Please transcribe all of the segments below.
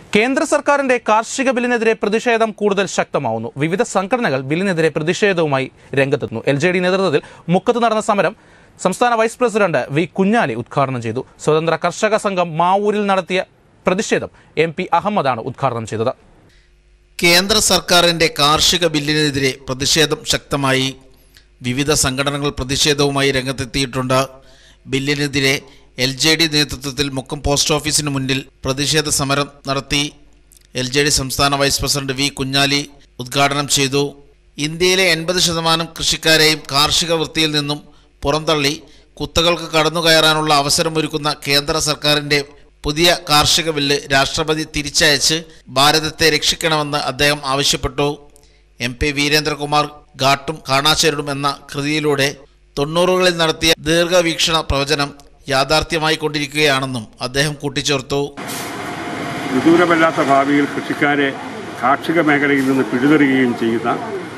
കേന്ദ്ര സർക്കാരിന്റെ കാർഷിക ബില്ലിനെതിരെ പ്രതിഷേധം കൂടുതൽ ശക്തമാവുന്നു വിവിധ സംഘടനകൾ ബില്ലിനെതിരെ പ്രതിഷേധവുമായി രംഗത്തെത്തുന്നു എൽ ജെ ഡി നേതൃത്വത്തിൽ മുക്കത്ത് നടന്ന സമരം സംസ്ഥാന വൈസ് പ്രസിഡന്റ് വി കുഞ്ഞാലി ഉദ്ഘാടനം ചെയ്തു സ്വതന്ത്ര കർഷക സംഘം മാവൂരിൽ നടത്തിയ പ്രതിഷേധം എം പി അഹമ്മദാണ് ഉദ്ഘാടനം ചെയ്തത് കേന്ദ്ര സർക്കാരിന്റെ കാർഷിക ബില്ലിനെതിരെ പ്രതിഷേധം ശക്തമായി വിവിധ സംഘടനകൾ പ്രതിഷേധവുമായി രംഗത്തെത്തിയിട്ടുണ്ട് ബില്ലിനെതിരെ എൽ ജെ ഡി നേതൃത്വത്തിൽ മുക്കം പോസ്റ്റ് ഓഫീസിന് മുന്നിൽ പ്രതിഷേധ സമരം നടത്തി എൽ ജെ ഡി സംസ്ഥാന വൈസ് പ്രസിഡന്റ് വി കുഞ്ഞാലി ഉദ്ഘാടനം ചെയ്തു ഇന്ത്യയിലെ എൺപത് ശതമാനം കൃഷിക്കാരെയും കാർഷിക വൃത്തിയിൽ നിന്നും പുറന്തള്ളി കുത്തകൾക്ക് കടന്നുകയറാനുള്ള അവസരമൊരുക്കുന്ന കേന്ദ്ര സർക്കാരിന്റെ പുതിയ കാർഷിക ബില്ല് രാഷ്ട്രപതി തിരിച്ചയച്ച് ഭാരതത്തെ രക്ഷിക്കണമെന്ന് അദ്ദേഹം ആവശ്യപ്പെട്ടു എം പി വീരേന്ദ്രകുമാർ ഘാട്ടും കാണാച്ചേരിടും എന്ന കൃതിയിലൂടെ തൊണ്ണൂറുകളിൽ നടത്തിയ ദീർഘവീക്ഷണ പ്രവചനം യാഥാർത്ഥ്യമായി കൊണ്ടിരിക്കുകയാണെന്നും അദ്ദേഹം കൂട്ടിച്ചേർത്തു വിദൂരമല്ലാത്ത ഭാവിയിൽ കൃഷിക്കാരെ കാർഷിക മേഖലയിൽ നിന്ന് പിഴുതെറിയുകയും ചെയ്യുന്ന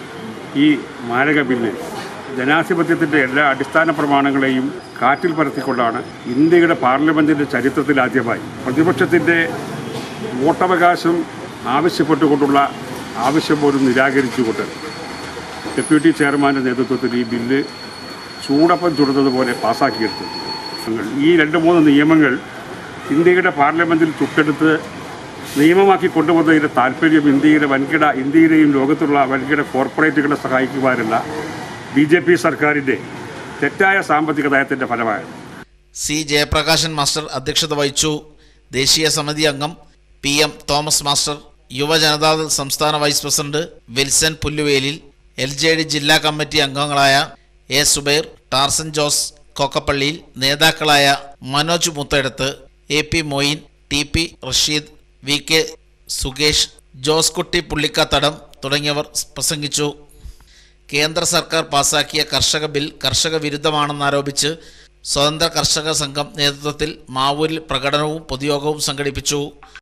ഈ മാരക ബില്ല് ജനാധിപത്യത്തിൻ്റെ എല്ലാ അടിസ്ഥാന പ്രമാണങ്ങളെയും കാറ്റിൽ പറത്തിക്കൊണ്ടാണ് ഇന്ത്യയുടെ പാർലമെൻറ്റിൻ്റെ ചരിത്രത്തിൽ ആദ്യമായി പ്രതിപക്ഷത്തിൻ്റെ വോട്ടവകാശം ആവശ്യപ്പെട്ടുകൊണ്ടുള്ള ആവശ്യം പോലും നിരാകരിച്ചുകൊണ്ട് ഡെപ്യൂട്ടി ചെയർമാൻ്റെ നേതൃത്വത്തിൽ ഈ ബില്ല് ചൂടപ്പം ചുടുന്നതുപോലെ പാസ്സാക്കിയെടുത്തു ഈ രണ്ട് മൂന്ന് നിയമങ്ങൾ ഇന്ത്യയുടെ പാർലമെൻറ്റിൽ ചുട്ടെടുത്ത് നിയമമാക്കി കൊണ്ടുവന്നതിൻ്റെ താല്പര്യം ഇന്ത്യയുടെ വൻകിട ഇന്ത്യയിലെയും ലോകത്തുള്ള വൻകിട കോർപ്പറേറ്റുകളെ സഹായിക്കുവാനുള്ള ബി ജെ പി സർക്കാരിൻ്റെ തെറ്റായ സാമ്പത്തിക നയത്തിൻ്റെ ഫലമാണ് സി ജയപ്രകാശൻ മാസ്റ്റർ അധ്യക്ഷത വഹിച്ചു ദേശീയ സമിതി അംഗം P M Thomas master Yuva Janata Dal സംസ്ഥാന vice president Wilson Pulluvelil L J D ജില്ലാ കമ്മിറ്റി അംഗങ്ങളായ എ സുബൈർ ടാർസൻ ജോസ് കൊക്കപ്പള്ളിയിൽ നേതാക്കളായ Manoj Muthedath A P Moin T P Rasheed V K Sukesh Josekutty Pullikkathadam തുടങ്ങിയവർ പ്രസംഗിച്ചു കേന്ദ്ര സർക്കാർ പാസാക്കിയ കർഷക ബിൽ കർഷക വിരുദ്ധമാണെന്നാരോപിച്ച് സ്വതന്ത്ര കർഷക സംഘം നേതൃത്വത്തിൽ മാവൂരിൽ പ്രകടനവും പൊതുയോഗവും സംഘടിപ്പിച്ചു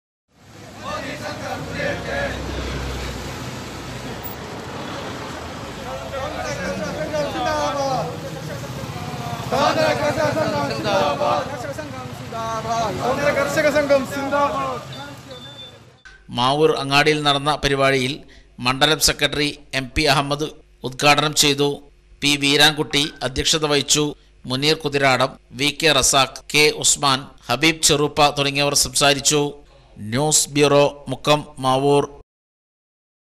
കർഷക സംഘം സിന്ദാബാദ് മാവൂർ അങ്ങാടിയിൽ നടന്ന പരിപാടിയിൽ മണ്ഡലം സെക്രട്ടറി എം പി അഹമ്മദ് ഉദ്ഘാടനം ചെയ്തു പി വീരാൻകുട്ടി അധ്യക്ഷത വഹിച്ചു Muneer Kuthiradam V K Razak K Usman Habeeb Cheruppa തുടങ്ങിയവർ സംസാരിച്ചു ന്യൂസ് ബ്യൂറോ മുക്കം മാവൂർ